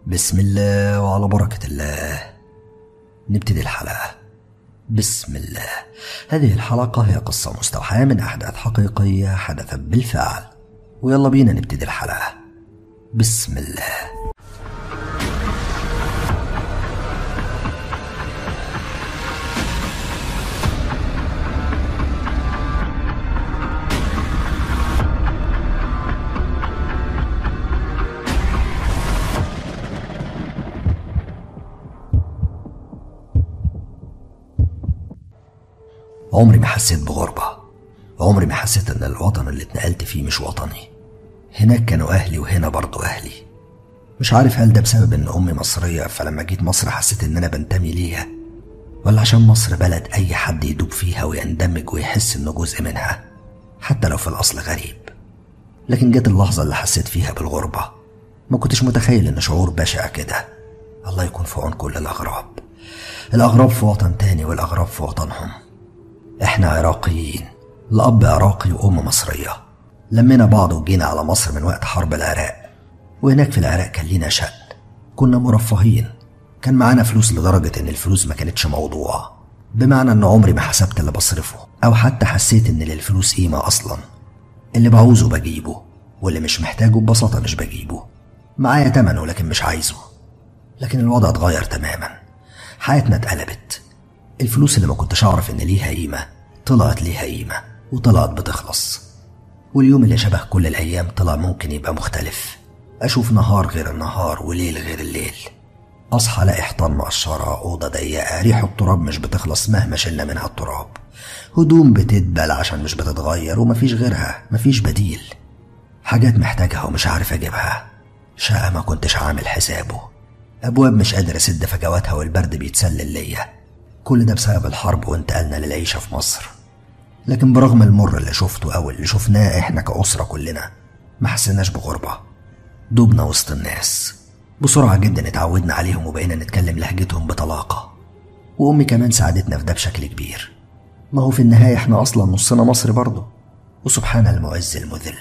بسم الله وعلى بركة الله نبتدي الحلقة بسم الله هذه الحلقة هي قصة مستوحاة من أحداث حقيقية حدثت بالفعل ويلا بينا نبتدي الحلقة بسم الله عمري ما حسيت بغربة عمري ما حسيت ان الوطن اللي اتنقلت فيه مش وطني هناك كانوا اهلي وهنا برضو اهلي مش عارف هل ده بسبب ان امي مصرية فلما جيت مصر حسيت ان انا بنتمي ليها ولا عشان مصر بلد اي حد يدوب فيها ويندمج ويحس انه جزء منها حتى لو في الاصل غريب لكن جت اللحظة اللي حسيت فيها بالغربة ما كنتش متخيل ان شعور بشع كده الله يكون في عون كل الاغراب الاغراب في وطن تاني والاغراب في وطنهم احنا عراقيين الاب عراقي وام مصريه لمينا بعض وجينا على مصر من وقت حرب العراق وهناك في العراق كان لينا شأن كنا مرفهين كان معانا فلوس لدرجة إن الفلوس ما كانتش موضوع بمعنى إن عمري ما حسبت اللي بصرفه أو حتى حسيت إن للفلوس قيمة أصلا اللي بعوزه بجيبه واللي مش محتاجه ببساطة مش بجيبه معايا تمنه لكن مش عايزه لكن الوضع اتغير تماما حياتنا اتقلبت الفلوس اللي ما كنتش أعرف إن ليها قيمة طلعت ليها قيمة وطلعت بتخلص واليوم اللي شبه كل الأيام طلع ممكن يبقى مختلف أشوف نهار غير النهار وليل غير الليل أصحى ألاقي حيطان مقشرة أوضة ضيقة ريح التراب مش بتخلص مهما شلنا منها التراب هدوم بتدبل عشان مش بتتغير ومفيش غيرها مفيش بديل حاجات محتاجها ومش عارف أجيبها شقة ما كنتش عامل حسابه أبواب مش قادر أسد فجواتها والبرد بيتسلل ليا كل ده بسبب الحرب وانتقلنا للعيشة في مصر لكن برغم المر اللي شفته أو اللي شفناه إحنا كأسرة كلنا ما حسيناش بغربة دوبنا وسط الناس بسرعة جدا اتعودنا عليهم وبقينا نتكلم لهجتهم بطلاقة وأمي كمان ساعدتنا في ده بشكل كبير ما هو في النهاية احنا أصلا نصنا مصري برضه وسبحان المعز المذل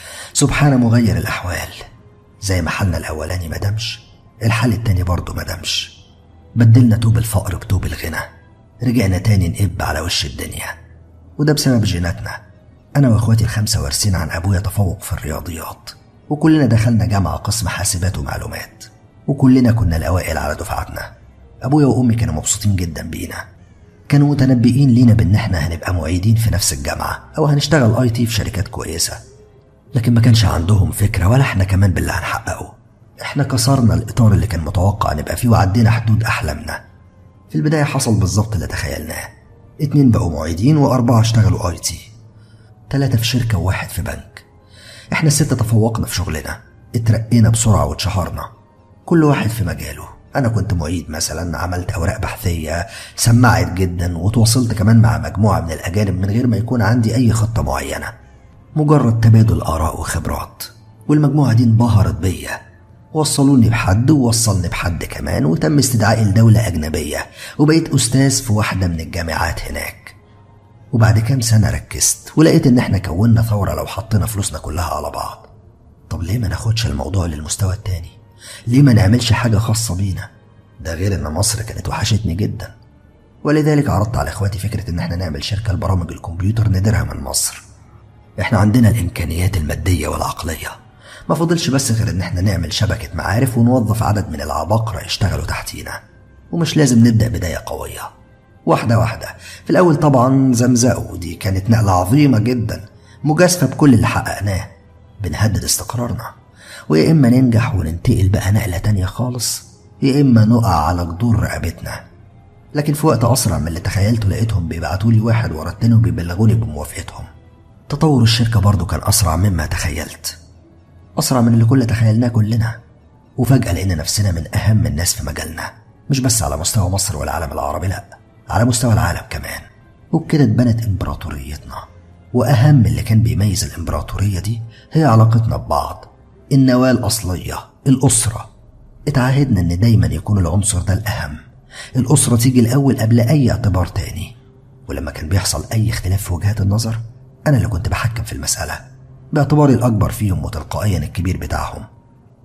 سبحان مغير الأحوال زي ما حالنا الأولاني ما دامش الحال التاني برضه ما دامش بدلنا توب الفقر بتوب الغنى رجعنا تاني نقب على وش الدنيا وده بسبب جيناتنا أنا وإخواتي الخمسة وارثين عن أبويا تفوق في الرياضيات وكلنا دخلنا جامعة قسم حاسبات ومعلومات وكلنا كنا الأوائل على دفعتنا أبويا وأمي كانوا مبسوطين جدا بينا كانوا متنبئين لينا بإن إحنا هنبقى معيدين في نفس الجامعة أو هنشتغل أي تي في شركات كويسة لكن ما كانش عندهم فكرة ولا إحنا كمان باللي هنحققه إحنا كسرنا الإطار اللي كان متوقع نبقى فيه وعدينا حدود أحلامنا في البداية حصل بالظبط اللي تخيلناه اتنين بقوا معيدين وأربعة اشتغلوا أي تي تلاتة في شركة وواحد في بنك احنا الستة تفوقنا في شغلنا اترقينا بسرعة واتشهرنا كل واحد في مجاله أنا كنت معيد مثلا عملت أوراق بحثية سمعت جدا وتواصلت كمان مع مجموعة من الأجانب من غير ما يكون عندي أي خطة معينة مجرد تبادل آراء وخبرات والمجموعة دي انبهرت بيا وصلوني بحد ووصلني بحد كمان وتم استدعائي لدولة أجنبية وبقيت أستاذ في واحدة من الجامعات هناك وبعد كام سنة ركزت ولقيت إن إحنا كونا ثورة لو حطينا فلوسنا كلها على بعض طب ليه ما ناخدش الموضوع للمستوى التاني؟ ليه ما نعملش حاجة خاصة بينا؟ ده غير إن مصر كانت وحشتني جدا ولذلك عرضت على إخواتي فكرة إن إحنا نعمل شركة لبرامج الكمبيوتر نديرها من مصر إحنا عندنا الإمكانيات المادية والعقلية ما فضلش بس غير إن إحنا نعمل شبكة معارف ونوظف عدد من العباقرة يشتغلوا تحتينا ومش لازم نبدأ بداية قوية واحدة واحدة في الأول طبعا زمزقوا دي كانت نقلة عظيمة جدا مجازفة بكل اللي حققناه بنهدد استقرارنا ويا إما ننجح وننتقل بقى نقلة تانية خالص يا إما نقع على جدور رقبتنا لكن في وقت أسرع من اللي تخيلته لقيتهم بيبعتولي واحد ورا التاني وبيبلغوني بموافقتهم تطور الشركة برضه كان أسرع مما تخيلت أسرع من اللي كل تخيلناه كلنا وفجأة لقينا نفسنا من أهم الناس في مجالنا مش بس على مستوى مصر والعالم العربي لأ على مستوى العالم كمان وبكده اتبنت إمبراطوريتنا وأهم اللي كان بيميز الإمبراطورية دي هي علاقتنا ببعض النواة الأصلية الأسرة اتعاهدنا إن دايما يكون العنصر ده الأهم الأسرة تيجي الأول قبل أي اعتبار تاني ولما كان بيحصل أي اختلاف في وجهات النظر أنا اللي كنت بحكم في المسألة باعتباري الأكبر فيهم وتلقائيا الكبير بتاعهم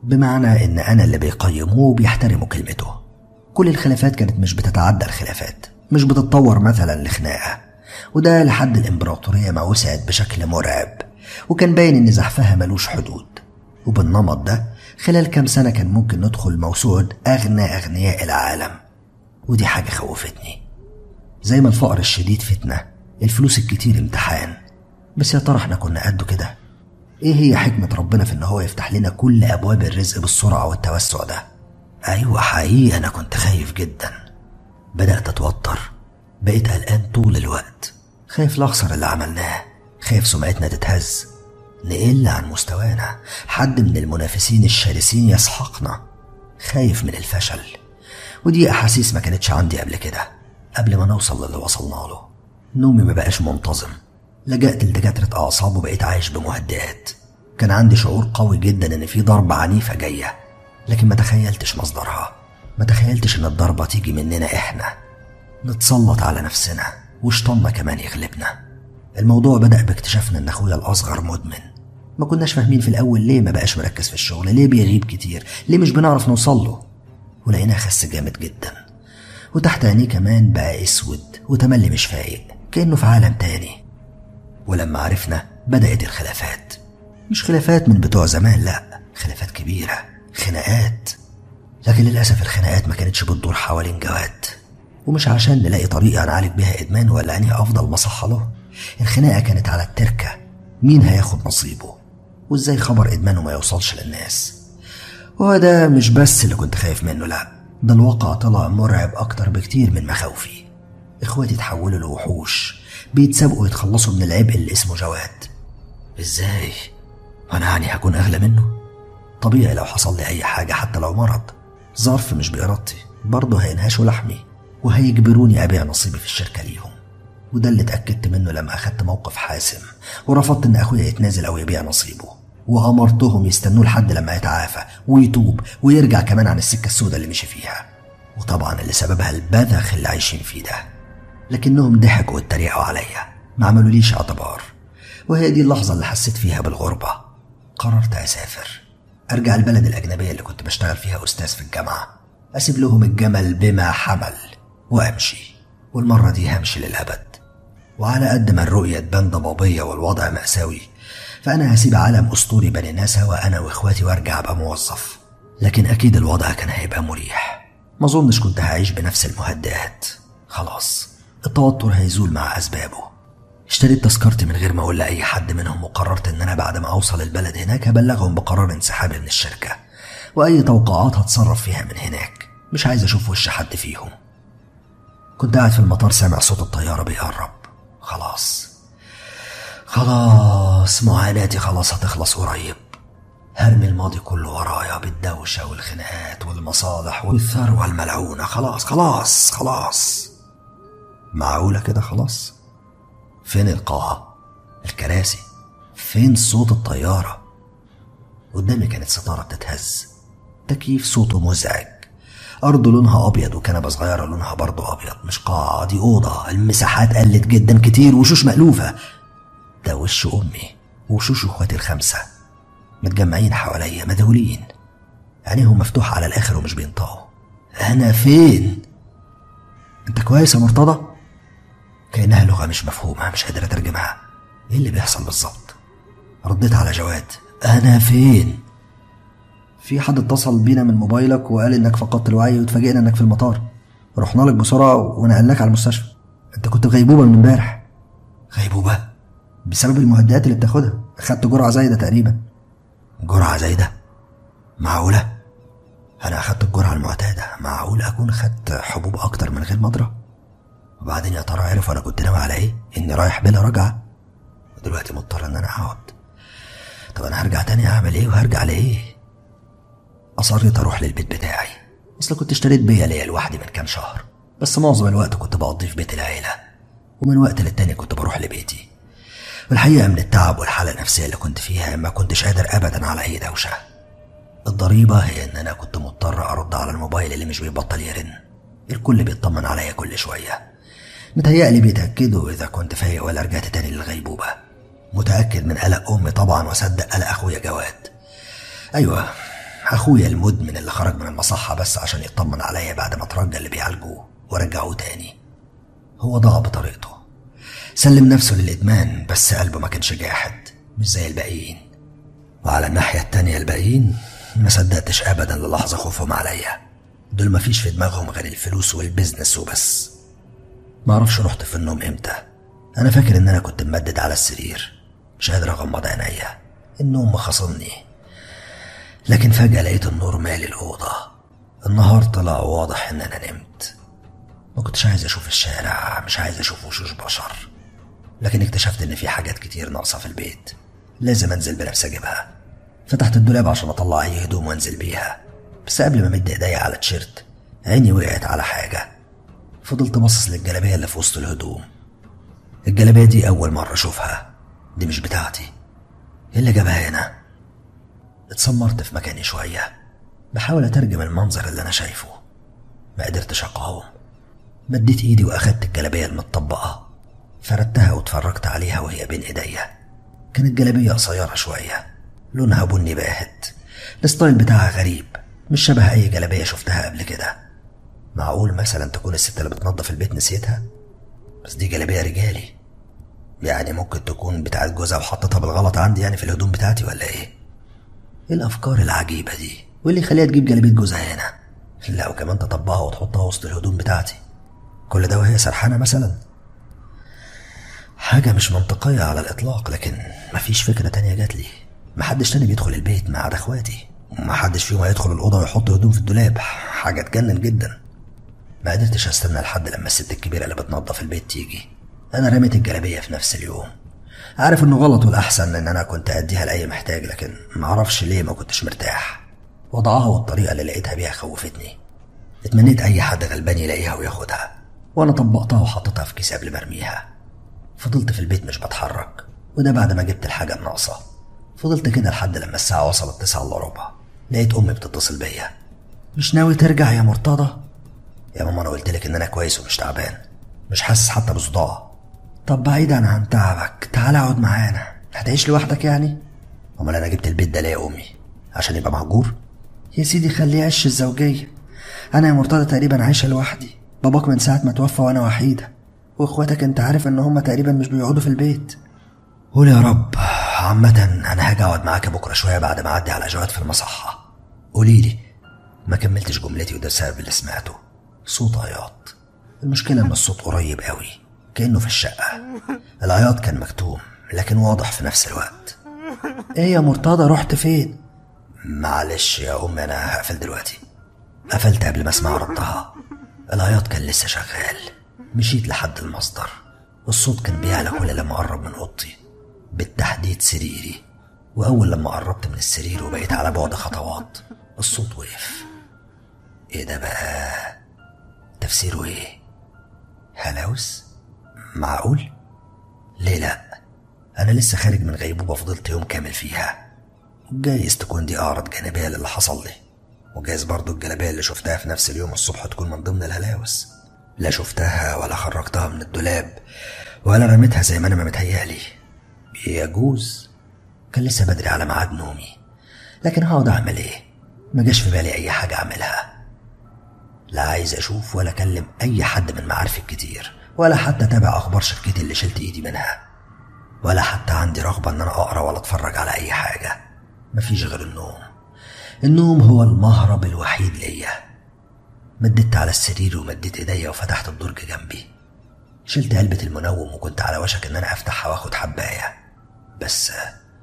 بمعنى إن أنا اللي بيقيموه وبيحترموا كلمته كل الخلافات كانت مش بتتعدى الخلافات مش بتتطور مثلا لخناقة وده لحد الإمبراطورية ما وسعت بشكل مرعب وكان باين إن زحفها ملوش حدود وبالنمط ده خلال كام سنة كان ممكن ندخل موسوعة أغنى أغنياء العالم ودي حاجة خوفتني زي ما الفقر الشديد فتنة الفلوس الكتير امتحان بس يا ترى احنا كنا قده كده ايه هي حكمة ربنا في ان هو يفتح لنا كل ابواب الرزق بالسرعة والتوسع ده ايوه حقيقي انا كنت خايف جدا بدأت اتوتر بقيت قلقان طول الوقت خايف لاخسر اللي عملناه خايف سمعتنا تتهز نقل عن مستوانا حد من المنافسين الشرسين يسحقنا خايف من الفشل ودي احاسيس ما كانتش عندي قبل كده قبل ما نوصل للي وصلنا له نومي ما بقاش منتظم لجأت لدكاترة أعصاب وبقيت عايش بمهدئات كان عندي شعور قوي جدا إن في ضربة عنيفة جاية لكن ما تخيلتش مصدرها ما تخيلتش إن الضربة تيجي مننا إحنا نتسلط على نفسنا وشطنا كمان يغلبنا الموضوع بدأ باكتشافنا إن أخويا الأصغر مدمن ما كناش فاهمين في الأول ليه ما بقاش مركز في الشغل ليه بيغيب كتير ليه مش بنعرف نوصل له ولقيناه خس جامد جدا وتحت عينيه كمان بقى اسود وتملي مش فايق كأنه في عالم تاني ولما عرفنا بدأت الخلافات مش خلافات من بتوع زمان لا خلافات كبيرة خناقات لكن للأسف الخناقات ما كانتش بتدور حوالين جواد ومش عشان نلاقي طريقة نعالج بيها إدمان ولا أنهي أفضل مصحة له الخناقة كانت على التركة مين هياخد نصيبه وإزاي خبر إدمانه ما يوصلش للناس وده مش بس اللي كنت خايف منه لا ده الواقع طلع مرعب أكتر بكتير من مخاوفي إخواتي اتحولوا لوحوش بيتسابقوا يتخلصوا من العبء اللي اسمه جواد ازاي انا يعني هكون اغلى منه طبيعي لو حصل لي اي حاجه حتى لو مرض ظرف مش بارادتي برضه هينهشوا لحمي وهيجبروني ابيع نصيبي في الشركه ليهم وده اللي اتاكدت منه لما اخدت موقف حاسم ورفضت ان اخويا يتنازل او يبيع نصيبه وامرتهم يستنوه لحد لما يتعافى ويتوب ويرجع كمان عن السكه السوداء اللي مشي فيها وطبعا اللي سببها البذخ اللي عايشين فيه ده لكنهم ضحكوا واتريقوا عليا ما عملوليش اعتبار وهي دي اللحظة اللي حسيت فيها بالغربة قررت أسافر أرجع البلد الأجنبية اللي كنت بشتغل فيها أستاذ في الجامعة أسيب لهم الجمل بما حمل وأمشي والمرة دي همشي للأبد وعلى قد ما الرؤية تبان ضبابية والوضع مأساوي فأنا هسيب عالم أسطوري بني ناسا وأنا وإخواتي وأرجع أبقى موظف لكن أكيد الوضع كان هيبقى مريح ما أظنش كنت هعيش بنفس المهدئات خلاص التوتر هيزول مع أسبابه اشتريت تذكرتي من غير ما أقول لأي حد منهم وقررت إن أنا بعد ما أوصل البلد هناك هبلغهم بقرار انسحابي من الشركة وأي توقعات هتصرف فيها من هناك مش عايز أشوف وش حد فيهم كنت قاعد في المطار سامع صوت الطيارة بيقرب خلاص خلاص معاناتي خلاص هتخلص قريب هرمي الماضي كله ورايا بالدوشة والخناقات والمصالح والثروة الملعونة خلاص خلاص خلاص معقولة كده خلاص فين القاعة الكراسي فين صوت الطيارة قدامي كانت ستارة بتتهز تكييف صوته مزعج أرض لونها أبيض وكنبة صغيرة لونها برضه أبيض مش قاعة دي أوضة المساحات قلت جدا كتير وشوش مألوفة ده وش أمي وشوش إخواتي الخمسة متجمعين حواليا مذهولين عينيهم مفتوحة على الآخر ومش بينطقوا أنا فين؟ أنت كويس يا مرتضى؟ كأنها لغة مش مفهومة مش قادر أترجمها إيه اللي بيحصل بالظبط؟ رديت على جواد أنا فين؟ في حد اتصل بينا من موبايلك وقال إنك فقدت الوعي واتفاجئنا إنك في المطار رحنا لك بسرعة ونقلناك على المستشفى أنت كنت في غيبوبة من امبارح غيبوبة؟ بسبب المهدئات اللي بتاخدها أخدت جرعة زايدة تقريبا جرعة زايدة؟ معقولة؟ أنا أخدت الجرعة المعتادة معقول أكون أخدت حبوب أكتر من غير مضرة؟ وبعدين يا ترى عرف أنا كنت ناوي على إيه؟ إني رايح بلا رجعة ودلوقتي مضطر إن أنا أقعد طب أنا هرجع تاني أعمل إيه وهرجع لإيه؟ أصريت أروح للبيت بتاعي أصل كنت اشتريت بيا ليا لوحدي من كام شهر بس معظم الوقت كنت بقضيه في بيت العيلة ومن وقت للتاني كنت بروح لبيتي والحقيقة من التعب والحالة النفسية اللي كنت فيها ما كنتش قادر أبدا على أي دوشة الضريبة هي إن أنا كنت مضطر أرد على الموبايل اللي مش بيبطل يرن الكل بيطمن عليا كل شوية متهيألي بيتأكدوا إذا كنت فايق ولا رجعت تاني للغيبوبة متأكد من قلق أمي طبعا وصدق قلق أخويا جواد أيوة أخويا المدمن اللي خرج من المصحة بس عشان يطمن عليا بعد ما ترجى اللي بيعالجوه ورجعوه تاني هو ضاع بطريقته سلم نفسه للإدمان بس قلبه ما كانش جاحد مش زي الباقيين وعلى الناحية التانية الباقيين ما صدقتش أبدا للحظة خوفهم عليا دول ما فيش في دماغهم غير الفلوس والبزنس وبس معرفش رحت في النوم امتى أنا فاكر إن أنا كنت ممدد على السرير مش قادر أغمض عينيا النوم مخاصمني لكن فجأة لقيت النور مالي الأوضة النهار طلع واضح إن أنا نمت ما كنتش عايز أشوف الشارع مش عايز أشوف وشوش بشر لكن اكتشفت إن في حاجات كتير ناقصة في البيت لازم أنزل بنفسي أجيبها فتحت الدولاب عشان أطلع أي هدوم وأنزل بيها بس قبل ما أمد إيديا على التيشيرت عيني وقعت على حاجة فضلت باصص للجلابية اللي في وسط الهدوم الجلابية دي أول مرة أشوفها دي مش بتاعتي إيه اللي جابها هنا اتسمرت في مكاني شوية بحاول أترجم المنظر اللي أنا شايفه ما قدرتش أقاوم مديت إيدي وأخدت الجلابية المتطبقة فردتها واتفرجت عليها وهي بين إيديا كانت جلابية قصيرة شوية لونها بني باهت الستايل بتاعها غريب مش شبه أي جلابية شفتها قبل كده معقول مثلا تكون الست اللي بتنظف البيت نسيتها بس دي جلابية رجالي يعني ممكن تكون بتاعت جوزها وحطتها بالغلط عندي يعني في الهدوم بتاعتي ولا ايه ايه الافكار العجيبة دي واللي يخليها تجيب جلابية جوزها هنا لا وكمان تطبقها وتحطها وسط الهدوم بتاعتي كل ده وهي سرحانة مثلا حاجة مش منطقية على الإطلاق لكن مفيش فكرة تانية جات لي محدش تاني بيدخل البيت ما عدا إخواتي ومحدش فيهم هيدخل الأوضة ويحط هدوم في الدولاب حاجة تجنن جدا ما قدرتش استنى لحد لما الست الكبيرة اللي بتنظف البيت تيجي أنا رميت الجلابية في نفس اليوم عارف إنه غلط والأحسن إن أنا كنت أديها لأي محتاج لكن معرفش ليه ما كنتش مرتاح وضعها والطريقة اللي لقيتها بيها خوفتني اتمنيت أي حد غلبان يلاقيها وياخدها وأنا طبقتها وحطيتها في كيس قبل ما أرميها فضلت في البيت مش بتحرك وده بعد ما جبت الحاجة الناقصة فضلت كده لحد لما الساعة وصلت تسعة إلا ربع لقيت أمي بتتصل بيا مش ناوي ترجع يا مرتضى يا ماما أنا قلت لك إن أنا كويس ومش تعبان مش حاسس حتى بصداع طب بعيدا عن تعبك تعال اقعد معانا هتعيش لوحدك يعني امال انا جبت البيت ده ليه يا امي عشان يبقى مهجور يا سيدي خليه عش الزوجية أنا يا مرتضى تقريبا عايشة لوحدي باباك من ساعة ما توفى وأنا وحيدة وإخواتك أنت عارف إن هما تقريبا مش بيقعدوا في البيت قول يا رب عامة أنا هاجي أقعد معاك بكرة شوية بعد ما أعدي على جواد في المصحة قولي لي ما كملتش جملتي وده السبب اللي سمعته صوت عياط المشكلة إن الصوت قريب قوي كأنه في الشقة العياط كان مكتوم لكن واضح في نفس الوقت ايه يا مرتضى رحت فين معلش يا أمي أنا هقفل دلوقتي قفلت قبل ما أسمع ردها العياط كان لسه شغال مشيت لحد المصدر الصوت كان بيعلى كل لما قرب من أوضتي بالتحديد سريري وأول لما قربت من السرير وبقيت على بعد خطوات الصوت وقف ايه ده بقى تفسيره ايه هلاوس معقول ليه لا انا لسه خارج من غيبوبه فضلت يوم كامل فيها جايز تكون دي اعراض جانبيه للي حصل لي وجايز برضو الجلابيه اللي شفتها في نفس اليوم الصبح تكون من ضمن الهلاوس لا شفتها ولا خرجتها من الدولاب ولا رميتها زي ما انا ما متهيألي يجوز كان لسه بدري على ميعاد نومي لكن هقعد اعمل ايه ما جاش في بالي اي حاجه اعملها لا عايز اشوف ولا اكلم اي حد من معارفي الكتير ولا حتى اتابع اخبار شركتي اللي شلت ايدي منها ولا حتى عندي رغبه ان انا اقرا ولا اتفرج على اي حاجه مفيش غير النوم النوم هو المهرب الوحيد ليا مددت على السرير ومديت ايديا وفتحت الدرج جنبي شلت علبة المنوم وكنت على وشك ان انا افتحها واخد حباية بس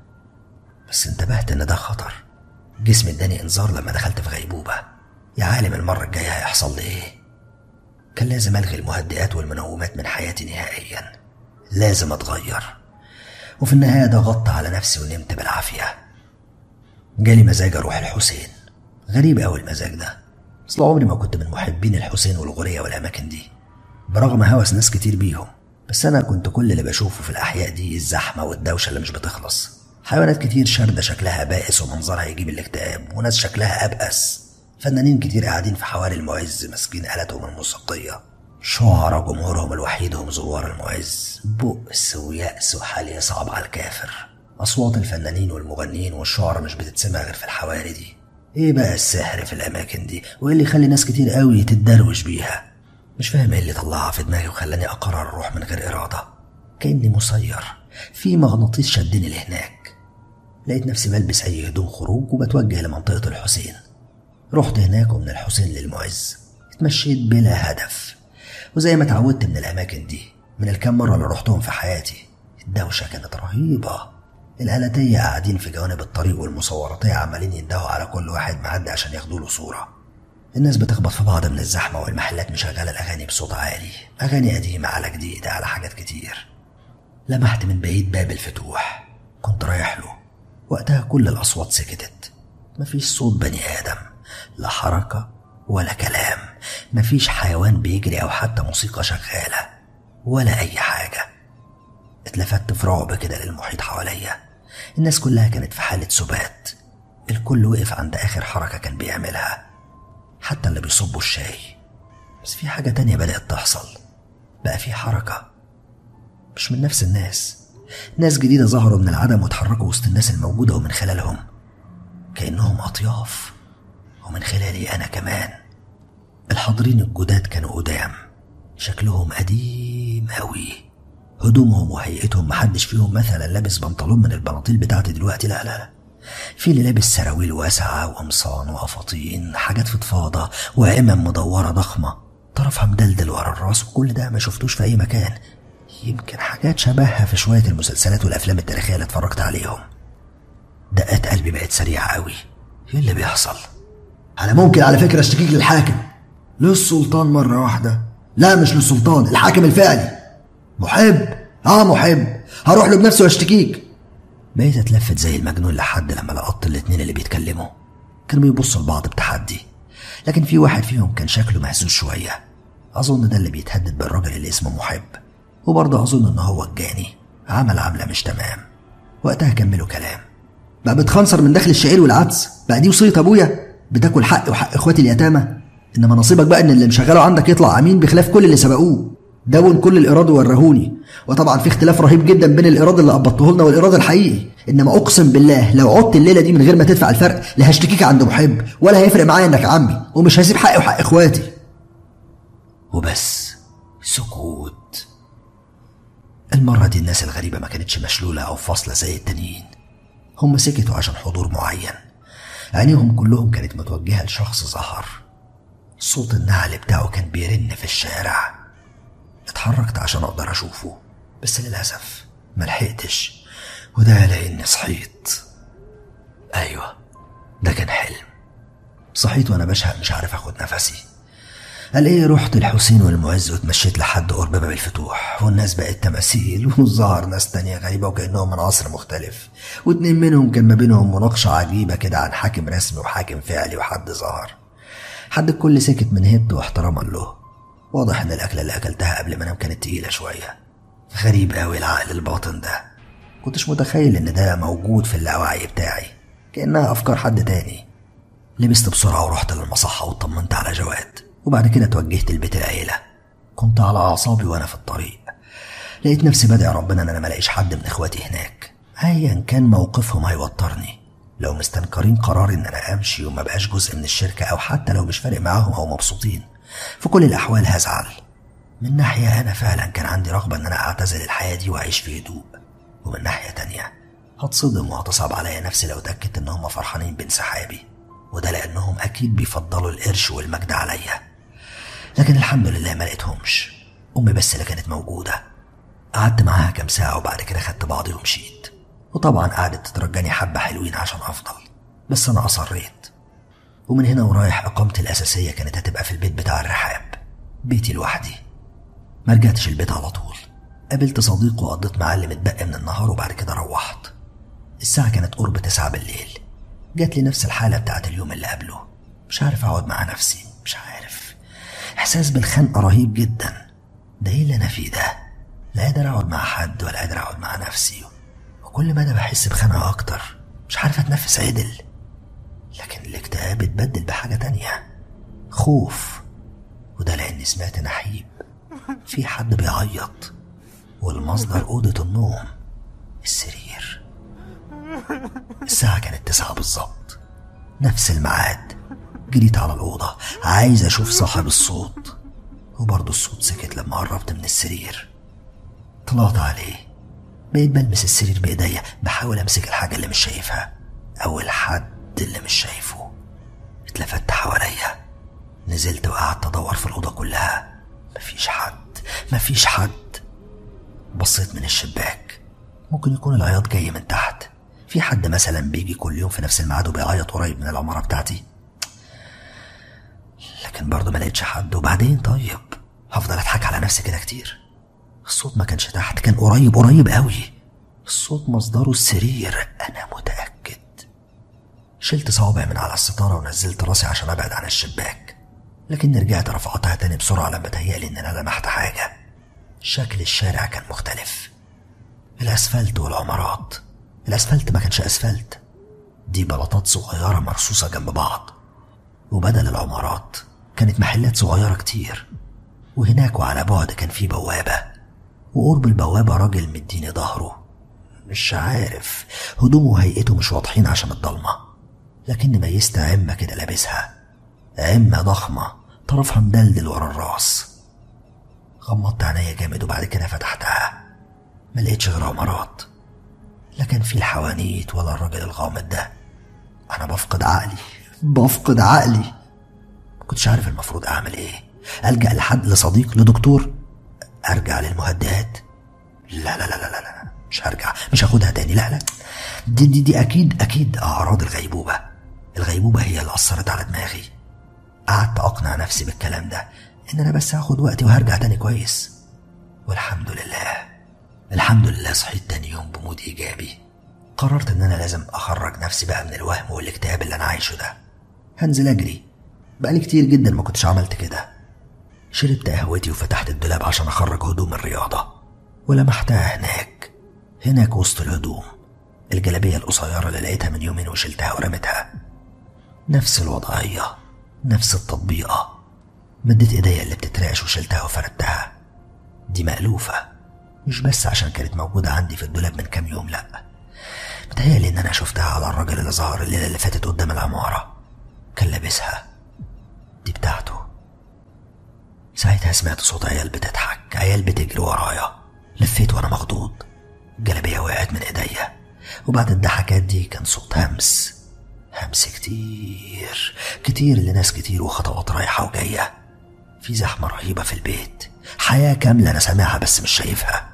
بس انتبهت ان ده خطر جسمي اداني انذار لما دخلت في غيبوبة يا عالم المرة الجاية هيحصل لي ايه كان لازم الغي المهدئات والمنومات من حياتي نهائيا لازم اتغير وفي النهاية ضغطت على نفسي ونمت بالعافية جالي مزاج اروح الحسين غريب قوي المزاج ده اصل عمري ما كنت من محبين الحسين والغورية والاماكن دي برغم هوس ناس كتير بيهم بس انا كنت كل اللي بشوفه في الاحياء دي الزحمة والدوشة اللي مش بتخلص حيوانات كتير شاردة شكلها بائس ومنظرها يجيب الاكتئاب وناس شكلها أبأس فنانين كتير قاعدين في حواري المعز ماسكين آلاتهم الموسيقية شعراء جمهورهم الوحيد هم زوار المعز بؤس ويأس وحال يصعب على الكافر أصوات الفنانين والمغنيين والشعراء مش بتتسمع غير في الحواري دي ايه بقى السحر في الاماكن دي وايه اللي يخلي ناس كتير قوي تتدروش بيها مش فاهم ايه اللي طلعها في دماغي وخلاني اقرر اروح من غير اراده كاني مسير في مغناطيس شدني لهناك لقيت نفسي بلبس اي هدوم خروج وبتوجه لمنطقه الحسين رحت هناك ومن الحسين للمعز اتمشيت بلا هدف وزي ما اتعودت من الاماكن دي من الكام مره اللي رحتهم في حياتي الدوشه كانت رهيبه الآلاتية قاعدين في جوانب الطريق والمصوراتية عمالين يندهوا على كل واحد معدي عشان ياخدوا له صورة الناس بتخبط في بعض من الزحمة والمحلات مشغلة الأغاني بصوت عالي أغاني قديمة على جديدة على حاجات كتير لمحت من بعيد باب الفتوح كنت رايح له وقتها كل الأصوات سكتت مفيش صوت بني آدم لا حركة ولا كلام مفيش حيوان بيجري أو حتى موسيقى شغالة ولا أي حاجة اتلفت في رعب كده للمحيط حواليا الناس كلها كانت في حالة سبات الكل وقف عند آخر حركة كان بيعملها حتى اللي بيصبوا الشاي بس في حاجة تانية بدأت تحصل بقى في حركة مش من نفس الناس ناس جديدة ظهروا من العدم واتحركوا وسط الناس الموجودة ومن خلالهم كأنهم أطياف ومن خلالي أنا كمان الحاضرين الجداد كانوا قدام شكلهم قديم أوي هدومهم وهيئتهم محدش فيهم مثلا لابس بنطلون من البناطيل بتاعتي دلوقتي لا لا لا في اللي لابس سراويل واسعة وقمصان وقفاطين حاجات فضفاضة وعمم مدورة ضخمة طرفها مدلدل ورا الراس وكل ده ما شفتوش في أي مكان يمكن حاجات شبهها في شوية المسلسلات والأفلام التاريخية اللي اتفرجت عليهم دقات قلبي بقت سريعة قوي ايه اللي بيحصل انا ممكن على فكره اشتكيك للحاكم للسلطان مره واحده لا مش للسلطان الحاكم الفعلي محب اه محب هروح له بنفسي واشتكيك بقيت اتلفت زي المجنون لحد لما لقطت الاتنين اللي بيتكلموا كانوا بيبصوا لبعض بتحدي لكن في واحد فيهم كان شكله مهزوز شوية أظن ده اللي بيتهدد بالراجل اللي اسمه محب وبرضه أظن إن هو الجاني عمل عملة مش تمام وقتها كملوا كلام بقى بتخنصر من داخل الشعير والعدس بقى دي وصيه ابويا بتاكل حق وحق اخواتي اليتامى انما نصيبك بقى ان اللي مشغله عندك يطلع امين بخلاف كل اللي سبقوه دون كل الايراد ورهوني وطبعا في اختلاف رهيب جدا بين الايراد اللي قبضته لنا والايراد الحقيقي انما اقسم بالله لو عدت الليله دي من غير ما تدفع الفرق لا هشتكيك عند محب ولا هيفرق معايا انك عمي ومش هسيب حقي وحق اخواتي وبس سكوت المرة دي الناس الغريبة ما كانتش مشلولة أو فاصلة زي التانيين هم سكتوا عشان حضور معين عينيهم كلهم كانت متوجهة لشخص ظهر صوت النعل بتاعه كان بيرن في الشارع اتحركت عشان أقدر أشوفه بس للأسف ملحقتش وده لأني صحيت أيوة ده كان حلم صحيت وأنا بشهق مش عارف أخد نفسي قال ايه رحت الحسين والمعز واتمشيت لحد قرب باب الفتوح والناس بقت تماثيل وظهر ناس تانية غريبة وكأنهم من عصر مختلف واتنين منهم كان ما بينهم مناقشة عجيبة كده عن حاكم رسمي وحاكم فعلي وحد ظهر حد الكل سكت من هبته واحتراما له واضح ان الاكلة اللي اكلتها قبل ما انام كانت تقيلة شوية غريب قوي العقل الباطن ده كنتش متخيل ان ده موجود في اللاوعي بتاعي كأنها افكار حد تاني لبست بسرعة ورحت للمصحة واطمنت على جواد وبعد كده توجهت لبيت العيلة كنت على أعصابي وأنا في الطريق لقيت نفسي بدعي ربنا إن أنا ملاقيش حد من إخواتي هناك أيا كان موقفهم هيوترني لو مستنكرين قراري إن أنا أمشي وما بقاش جزء من الشركة أو حتى لو مش فارق معاهم أو مبسوطين في كل الأحوال هزعل من ناحية أنا فعلا كان عندي رغبة إن أنا أعتزل الحياة دي وأعيش في هدوء ومن ناحية تانية هتصدم وهتصعب عليا نفسي لو اتأكدت إن هم فرحانين بانسحابي وده لأنهم أكيد بيفضلوا القرش والمجد عليا لكن الحمد لله ما لقيتهمش أمي بس اللي كانت موجودة قعدت معاها كام ساعة وبعد كده خدت بعضي ومشيت وطبعا قعدت تترجاني حبة حلوين عشان أفضل بس أنا أصريت ومن هنا ورايح إقامتي الأساسية كانت هتبقى في البيت بتاع الرحاب بيتي لوحدي ما رجعتش البيت على طول قابلت صديق وقضيت معاه اللي متبقي من النهار وبعد كده روحت الساعة كانت قرب تسعة بالليل جات لي نفس الحالة بتاعت اليوم اللي قبله مش عارف أقعد مع نفسي مش عارف إحساس بالخنقة رهيب جدا ده إيه اللي أنا فيه ده لا قادر أقعد مع حد ولا قادر أقعد مع نفسي وكل مدى بحس بخنقة أكتر مش عارف أتنفس عدل لكن الاكتئاب اتبدل بحاجة تانية خوف وده لأني سمعت نحيب في حد بيعيط والمصدر أوضة النوم السرير الساعة كانت تسعة بالظبط نفس الميعاد جريت على الأوضة عايز أشوف صاحب الصوت وبرضه الصوت سكت لما قربت من السرير طلعت عليه بقيت بلمس السرير بإيديا بحاول أمسك الحاجة اللي مش شايفها أو الحد اللي مش شايفه اتلفت حواليا نزلت وقعدت أدور في الأوضة كلها مفيش حد مفيش حد بصيت من الشباك ممكن يكون العياط جاي من تحت في حد مثلا بيجي كل يوم في نفس الميعاد وبيعيط قريب من العمارة بتاعتي لكن برضه ما لقيتش حد وبعدين طيب هفضل اضحك على نفسي كده كتير الصوت ما كانش تحت كان قريب قريب قوي الصوت مصدره السرير انا متاكد شلت صوابعي من على الستاره ونزلت راسي عشان ابعد عن الشباك لكن رجعت رفعتها تاني بسرعه لما تهيألي ان انا لمحت حاجه شكل الشارع كان مختلف الاسفلت والعمارات الاسفلت ما كانش اسفلت دي بلاطات صغيره مرصوصه جنب بعض وبدل العمارات كانت محلات صغيره كتير وهناك وعلى بعد كان في بوابه وقرب البوابه راجل مديني ظهره مش عارف هدومه وهيئته مش واضحين عشان الضلمه لكن ميزت عمه كده لابسها عمه ضخمه طرفها مدلدل ورا الراس غمضت عينيا جامد وبعد كده فتحتها ما لقيتش غير عمارات لا كان في الحوانيت ولا الراجل الغامض ده انا بفقد عقلي بفقد عقلي كنتش عارف المفروض اعمل ايه الجا لحد لصديق لدكتور ارجع للمهدئات لا لا لا لا لا, لا. مش هرجع مش هاخدها تاني لا لا دي دي دي اكيد اكيد اعراض الغيبوبه الغيبوبه هي اللي اثرت على دماغي قعدت اقنع نفسي بالكلام ده ان انا بس هاخد وقتي وهرجع تاني كويس والحمد لله الحمد لله صحيت تاني يوم بمود ايجابي قررت ان انا لازم اخرج نفسي بقى من الوهم والاكتئاب اللي انا عايشه ده هنزل اجري بقالي كتير جدا ما كنتش عملت كده شربت قهوتي وفتحت الدولاب عشان اخرج هدوم الرياضه ولمحتها هناك هناك وسط الهدوم الجلابيه القصيره اللي لقيتها من يومين وشلتها ورميتها نفس الوضعيه نفس التطبيقه مديت ايديا اللي بتترعش وشلتها وفردتها دي مألوفة مش بس عشان كانت موجودة عندي في الدولاب من كام يوم لأ متهيألي إن أنا شفتها على الراجل اللي ظهر الليلة اللي فاتت قدام العمارة كان لابسها دي بتاعته ساعتها سمعت صوت عيال بتضحك عيال بتجري ورايا لفيت وأنا مخضوض الجلابية وقعت من إيديا وبعد الضحكات دي كان صوت همس همس كتير كتير لناس كتير وخطوات رايحة وجاية في زحمة رهيبة في البيت حياة كاملة أنا سامعها بس مش شايفها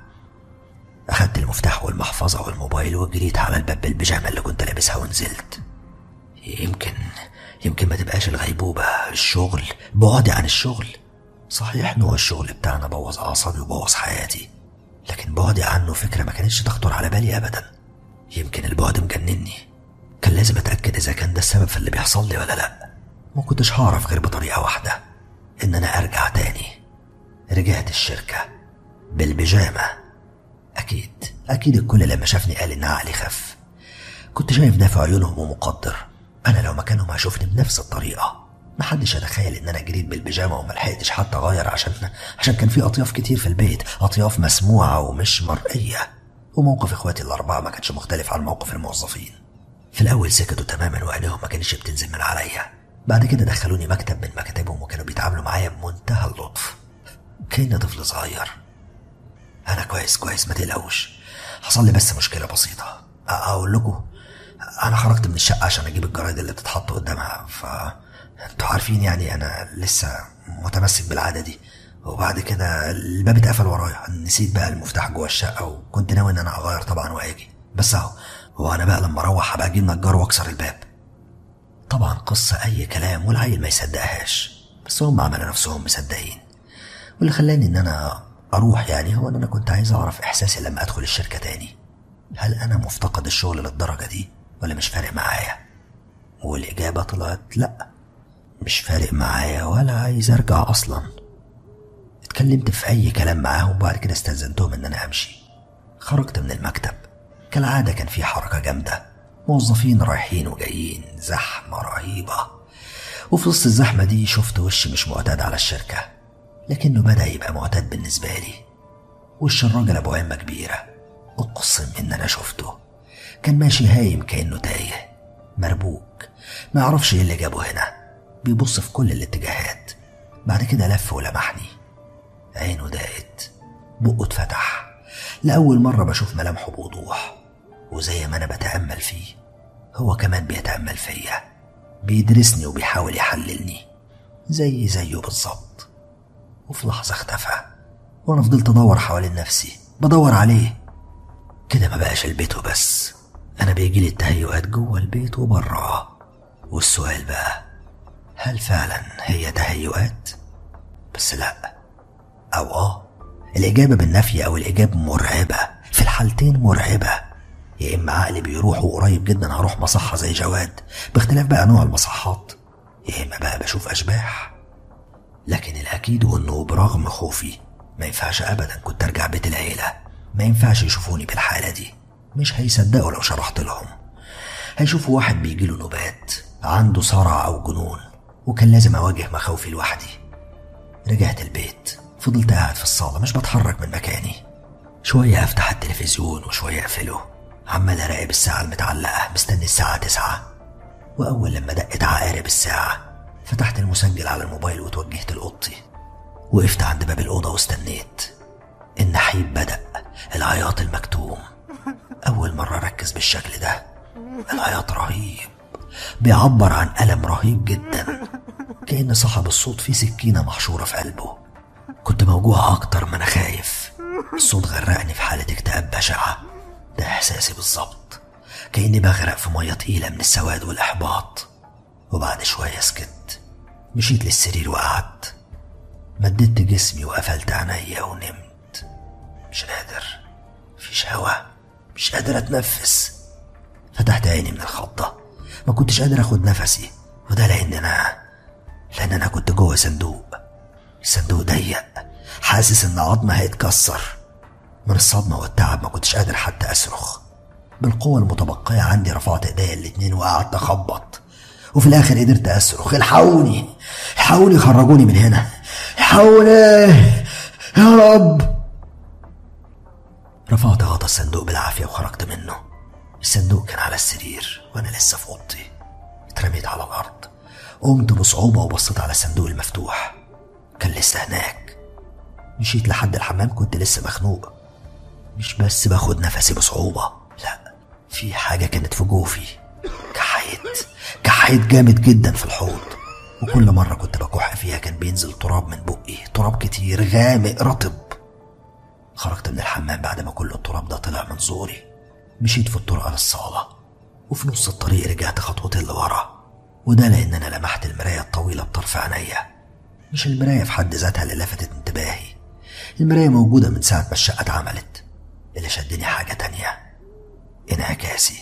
أخدت المفتاح والمحفظة والموبايل وجريت على الباب بالبيجامة اللي كنت لابسها ونزلت يمكن يمكن ما تبقاش الغيبوبة الشغل بعدي عن الشغل صحيح نوع الشغل بتاعنا بوظ أعصابي وبوظ حياتي لكن بعدي عنه فكرة ما كانتش تخطر على بالي أبدا يمكن البعد مجنني كان لازم أتأكد إذا كان ده السبب في اللي بيحصل لي ولا لأ ما كنتش هعرف غير بطريقة واحدة إن أنا أرجع تاني رجعت الشركة بالبيجامة أكيد أكيد الكل لما شافني قال إن عقلي خف كنت شايف ده في عيونهم ومقدر أنا لو مكانهم هشوفني بنفس الطريقة محدش يتخيل إن أنا جريت بالبيجامة وملحقتش حتى أغير عشان عشان كان في أطياف كتير في البيت أطياف مسموعة ومش مرئية وموقف إخواتي الأربعة ما كانش مختلف عن موقف الموظفين في الأول سكتوا تماما وعينيهم ما كانتش بتنزل من عليا بعد كده دخلوني مكتب من مكاتبهم وكانوا بيتعاملوا معايا بمنتهى اللطف كأني طفل صغير أنا كويس كويس ما تقلقوش حصل لي بس مشكلة بسيطة أقول لكم أنا خرجت من الشقة عشان أجيب الجرايد اللي بتتحط قدامها ف انتوا عارفين يعني أنا لسه متمسك بالعادة دي وبعد كده الباب اتقفل ورايا نسيت بقى المفتاح جوه الشقة وكنت ناوي إن أنا أغير طبعا وأجي بس أهو وأنا بقى لما أروح هبقى أجيب نجار وأكسر الباب طبعا قصة أي كلام والعيل ما يصدقهاش بس هم عملوا نفسهم مصدقين واللي خلاني إن أنا أروح يعني هو إن أنا كنت عايز أعرف إحساسي لما أدخل الشركة تاني هل أنا مفتقد الشغل للدرجة دي ولا مش فارق معايا والإجابة طلعت لأ مش فارق معايا ولا عايز أرجع أصلا اتكلمت في أي كلام معاهم وبعد كده استأذنتهم إن أنا أمشي خرجت من المكتب كالعادة كان في حركة جامدة موظفين رايحين وجايين زحمة رهيبة وفي وسط الزحمة دي شفت وش مش معتاد على الشركة لكنه بدأ يبقى معتاد بالنسبة لي وش الراجل أبو عمة كبيرة أقسم إن أنا شفته كان ماشي هايم كأنه تايه مربوك ما يعرفش ايه اللي جابه هنا بيبص في كل الاتجاهات بعد كده لف ولمحني عينه ضاقت بقه اتفتح لأول مرة بشوف ملامحه بوضوح وزي ما أنا بتأمل فيه هو كمان بيتأمل فيا بيدرسني وبيحاول يحللني زي زيه بالظبط وفي لحظة اختفى وأنا فضلت أدور حوالين نفسي بدور عليه كده ما بقاش البيت وبس أنا بيجيلي التهيؤات جوه البيت وبراه والسؤال بقى هل فعلا هي تهيؤات؟ بس لأ أو آه الإجابة بالنفي أو الإجابة مرعبة في الحالتين مرعبة يا إما عقلي بيروح وقريب جدا هروح مصحة زي جواد باختلاف بقى نوع المصحات يا إما بقى بشوف أشباح لكن الأكيد وإنه برغم خوفي ما ينفعش أبدا كنت أرجع بيت العيلة ما ينفعش يشوفوني بالحالة دي مش هيصدقوا لو شرحت لهم هيشوفوا واحد بيجيله نوبات عنده صرع أو جنون وكان لازم أواجه مخاوفي لوحدي رجعت البيت فضلت قاعد في الصالة مش بتحرك من مكاني شوية أفتح التلفزيون وشوية أقفله عمال أراقب الساعة المتعلقة مستني الساعة تسعة وأول لما دقت عقارب الساعة فتحت المسجل على الموبايل وتوجهت لأوضتي وقفت عند باب الأوضة واستنيت النحيب بدأ العياط المكتوم أول مرة أركز بالشكل ده العياط رهيب بيعبر عن ألم رهيب جدا كأن صاحب الصوت فيه سكينة محشورة في قلبه كنت موجوع أكتر ما أنا خايف الصوت غرقني في حالة اكتئاب بشعة ده إحساسي بالظبط كأني بغرق في مية تقيلة من السواد والإحباط وبعد شوية سكت مشيت للسرير وقعدت مددت جسمي وقفلت عينيا ونمت مش قادر مفيش هوا مش قادر اتنفس فتحت عيني من الخضة ما كنتش قادر اخد نفسي وده لان انا لان انا كنت جوه صندوق الصندوق ضيق حاسس ان عظمي هيتكسر من الصدمة والتعب ما كنتش قادر حتى اصرخ بالقوة المتبقية عندي رفعت ايديا الاتنين وقعدت اخبط وفي الاخر قدرت اصرخ الحقوني الحقوني خرجوني من هنا الحقوني يا رب رفعت غطا الصندوق بالعافية وخرجت منه الصندوق كان على السرير وانا لسه في اوضتي اترميت على الارض قمت بصعوبة وبصيت على الصندوق المفتوح كان لسه هناك مشيت لحد الحمام كنت لسه مخنوق مش بس باخد نفسي بصعوبة لا في حاجة كانت في جوفي كحيت كحيت جامد جدا في الحوض وكل مرة كنت بكح فيها كان بينزل تراب من بقي تراب كتير غامق رطب خرجت من الحمام بعد ما كل التراب ده طلع من زوري مشيت في الطرقة للصالة وفي نص الطريق رجعت خطوتين لورا وده لأن أنا لمحت المراية الطويلة بطرف عينيا مش المراية في حد ذاتها اللي لفتت انتباهي المراية موجودة من ساعة ما الشقة اتعملت اللي شدني حاجة تانية انعكاسي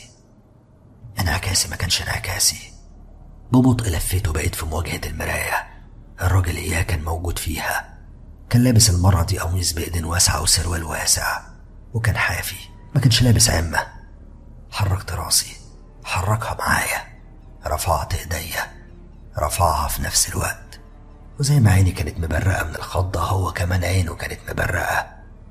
انعكاسي ما كانش انعكاسي ببطء لفيت وبقيت في مواجهة المراية الراجل إياه كان موجود فيها كان لابس المرة دي قميص بإيدين واسعة وسروال واسع وكان حافي ما كانش لابس عمة حركت راسي حركها معايا رفعت ايديا رفعها في نفس الوقت وزي ما عيني كانت مبرقة من الخضة هو كمان عينه كانت مبرقة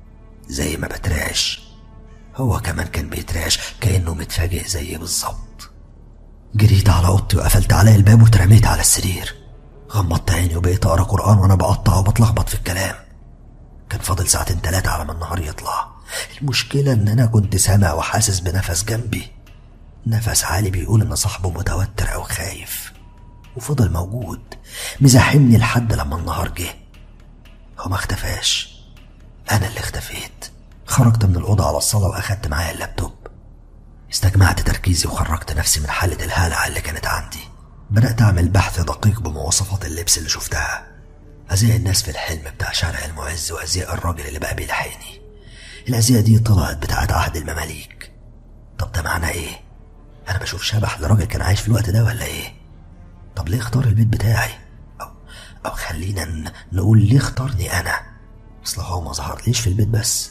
زي ما بترعش هو كمان كان بيترعش كأنه متفاجئ زيي بالظبط جريت على اوضتي وقفلت عليا الباب واترميت على السرير غمضت عيني وبقيت اقرا قران وانا بقطع وبتلخبط في الكلام كان فاضل ساعتين تلاتة على ما النهار يطلع المشكلة ان انا كنت سامع وحاسس بنفس جنبي نفس عالي بيقول ان صاحبه متوتر او خايف وفضل موجود مزاحمني لحد لما النهار جه هو ما اختفاش انا اللي اختفيت خرجت من الأوضة على الصالة وأخدت معايا اللابتوب استجمعت تركيزي وخرجت نفسي من حالة الهلع اللي كانت عندي بدأت أعمل بحث دقيق بمواصفات اللبس اللي شفتها أزياء الناس في الحلم بتاع شارع المعز وأزياء الراجل اللي بقى بيلحقني الأزياء دي طلعت بتاعت عهد المماليك طب ده معناه إيه؟ أنا بشوف شبح لراجل كان عايش في الوقت ده ولا إيه؟ طب ليه اختار البيت بتاعي؟ أو أو خلينا ن- نقول ليه اختارني أنا؟ أصل هو ما ظهرليش في البيت بس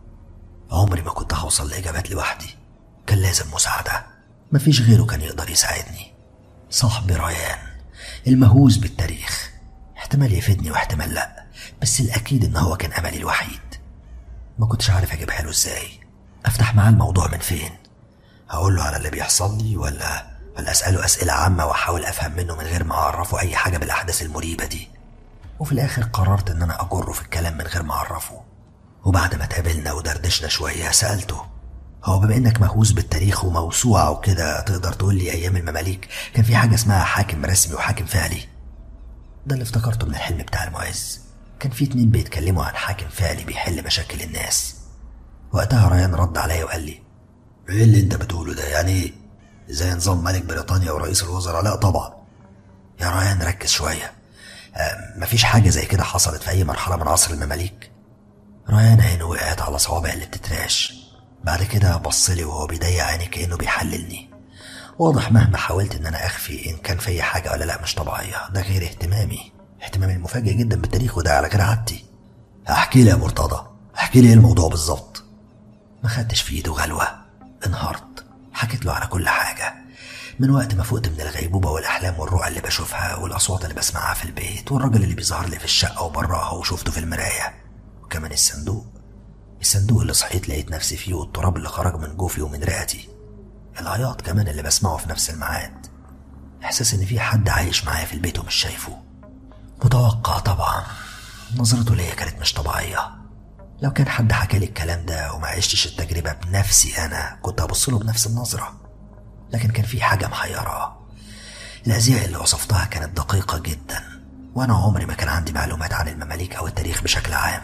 عمري ما كنت هوصل لإجابات لوحدي كان لازم مساعدة مفيش غيره كان يقدر يساعدني صاحبي ريان المهووس بالتاريخ احتمال يفيدني واحتمال لأ بس الأكيد إن هو كان أملي الوحيد ما كنتش عارف أجيبها له إزاي أفتح معاه الموضوع من فين أقول له على اللي بيحصل لي ولا ولا أسأله أسئلة عامة وأحاول أفهم منه من غير ما أعرفه أي حاجة بالأحداث المريبة دي وفي الآخر قررت إن أنا أجره في الكلام من غير ما أعرفه وبعد ما اتقابلنا ودردشنا شوية سألته هو بما إنك مهووس بالتاريخ وموسوعة وكده تقدر تقول لي أيام المماليك كان في حاجة اسمها حاكم رسمي وحاكم فعلي ده اللي افتكرته من الحلم بتاع المعز كان في اتنين بيتكلموا عن حاكم فعلي بيحل مشاكل الناس وقتها ريان رد عليا وقال لي ايه اللي انت بتقوله ده يعني ايه زي نظام ملك بريطانيا ورئيس الوزراء لا طبعا يا ريان ركز شوية آه، مفيش حاجة زي كده حصلت في أي مرحلة من عصر المماليك ريان عينه وقعت على صوابع اللي بتتراش بعد كده بصلي وهو بيضيق عيني كأنه بيحللني واضح مهما حاولت ان انا اخفي ان كان في حاجة ولا لا مش طبيعية ده غير اهتمامي اهتمامي المفاجئ جدا بالتاريخ وده على غير عادتي احكي لي يا مرتضى احكي لي ايه الموضوع بالظبط ما خدتش في ايده غلوة انهارت حكيت له على كل حاجة من وقت ما فقت من الغيبوبة والأحلام والرؤى اللي بشوفها والأصوات اللي بسمعها في البيت والراجل اللي بيظهر لي في الشقة وبراها وشفته في المراية وكمان الصندوق الصندوق اللي صحيت لقيت نفسي فيه والتراب اللي خرج من جوفي ومن رئتي العياط كمان اللي بسمعه في نفس الميعاد إحساس إن في حد عايش معايا في البيت ومش شايفه متوقع طبعا نظرته ليا كانت مش طبيعية لو كان حد حكى لي الكلام ده وما عشتش التجربة بنفسي أنا كنت هبص له بنفس النظرة لكن كان في حاجة محيرة الأزياء اللي وصفتها كانت دقيقة جدا وأنا عمري ما كان عندي معلومات عن المماليك أو التاريخ بشكل عام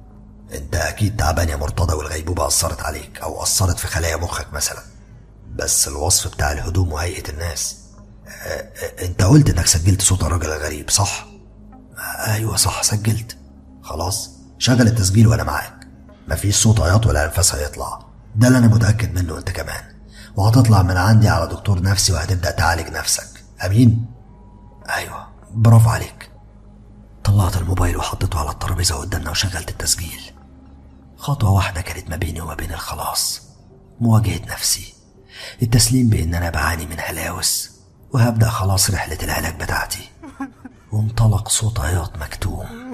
أنت أكيد تعبان يا مرتضى والغيبوبة أثرت عليك أو أثرت في خلايا مخك مثلا بس الوصف بتاع الهدوم وهيئة الناس أ- أ- أنت قلت إنك سجلت صوت الراجل الغريب صح؟ أيوة صح سجلت خلاص شغل التسجيل وأنا معاك مفيش صوت عياط ولا أنفاس هيطلع ده اللي أنا متأكد منه أنت كمان وهتطلع من عندي على دكتور نفسي وهتبدأ تعالج نفسك أمين؟ أيوة برافو عليك طلعت الموبايل وحطيته على الترابيزة قدامنا وشغلت التسجيل خطوة واحدة كانت ما بيني وما بين الخلاص مواجهة نفسي التسليم بإن أنا بعاني من هلاوس وهبدأ خلاص رحلة العلاج بتاعتي وانطلق صوت عياط مكتوم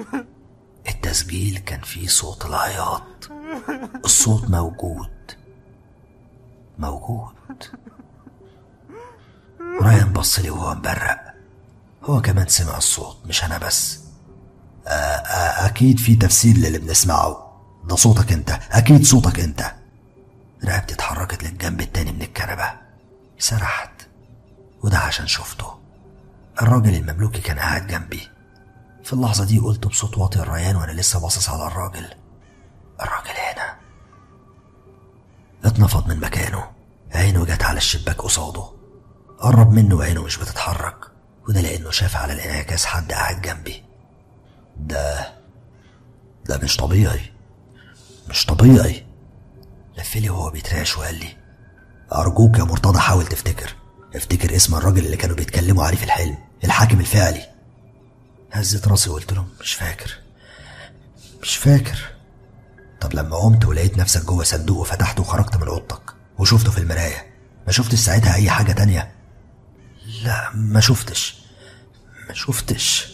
التسجيل كان فيه صوت العياط الصوت موجود موجود رايان بص لي وهو مبرق هو كمان سمع الصوت مش أنا بس آه آه أكيد في تفسير للي بنسمعه ده صوتك أنت أكيد صوتك أنت رقبتي اتحركت للجنب التاني من الكنبة سرحت وده عشان شفته الراجل المملوكي كان قاعد جنبي في اللحظة دي قلت بصوت واطي الريان وأنا لسه باصص على الراجل الراجل هنا اتنفض من مكانه عينه جت على الشباك قصاده قرب منه وعينه مش بتتحرك وده لأنه شاف على الانعكاس حد قاعد جنبي ده ده مش طبيعي مش طبيعي لفلي وهو بيتراش وقال لي أرجوك يا مرتضى حاول تفتكر افتكر اسم الراجل اللي كانوا بيتكلموا عليه في الحلم الحاكم الفعلي هزت راسي وقلت له مش فاكر مش فاكر طب لما قمت ولقيت نفسك جوه صندوق وفتحته وخرجت من اوضتك وشفته في المراية ما شفتش ساعتها أي حاجة تانية لا ما شفتش ما شفتش